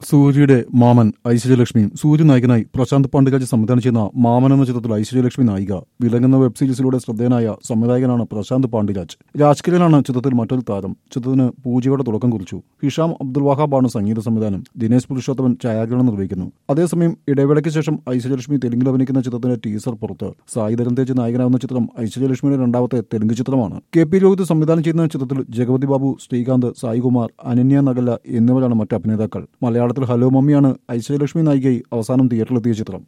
സൂര്യയുടെ മാമൻ ഐശ്വര്യലക്ഷ്മിയും സൂര്യ നായകനായി പ്രശാന്ത് പാണ്ഡ്യരാജ് സംവിധാനം ചെയ്യുന്ന മാമൻ എന്ന ചിത്രത്തിൽ ഐശ്വര്യലക്ഷ്മി നായിക വിലങ്ങുന്ന വെബ് സീരീസിലൂടെ ശ്രദ്ധേയനായ സംവിധായകനാണ് പ്രശാന്ത് പാണ്ഡ്യരാജ് രാജ്കിരനാണ് ചിത്രത്തിൽ മറ്റൊരു താരം ചിത്രത്തിന് പൂജയുടെ തുടക്കം കുറിച്ചു ഹിഷാം അബ്ദുൽ വഹാബാണ് സംഗീത സംവിധാനം ദിനേശ് പുരുഷോത്തമൻ ഛായാഗ്രഹണം നിർവഹിക്കുന്നു അതേസമയം ഇടവേളയ്ക്ക് ശേഷം ഐശ്വര്യലക്ഷ്മി തെലുങ്കിൽ അഭിനയിക്കുന്ന ചിത്രത്തിന്റെ ടീസർ പുറത്ത് സായി ധരൻ തേജ് നായകനാകുന്ന ചിത്രം ഐശ്വര്യലക്ഷ്മിയുടെ രണ്ടാമത്തെ തെലുങ്ക് ചിത്രമാണ് കെ പി രോഹിത് സംവിധാനം ചെയ്യുന്ന ചിത്രത്തിൽ ജഗപതി ബാബു ശ്രീകാന്ത് സായികുമാർ അനന്യ നഗല എന്നിവരാണ് മറ്റ് അഭിനേതാക്കൾ മലയാളത്തിൽ ഹലോ മമ്മിയാണ് ഐശ്വര്യലക്ഷ്മി നായികയായി അവസാനം തിയേറ്ററിലെത്തിയ ചിത്രം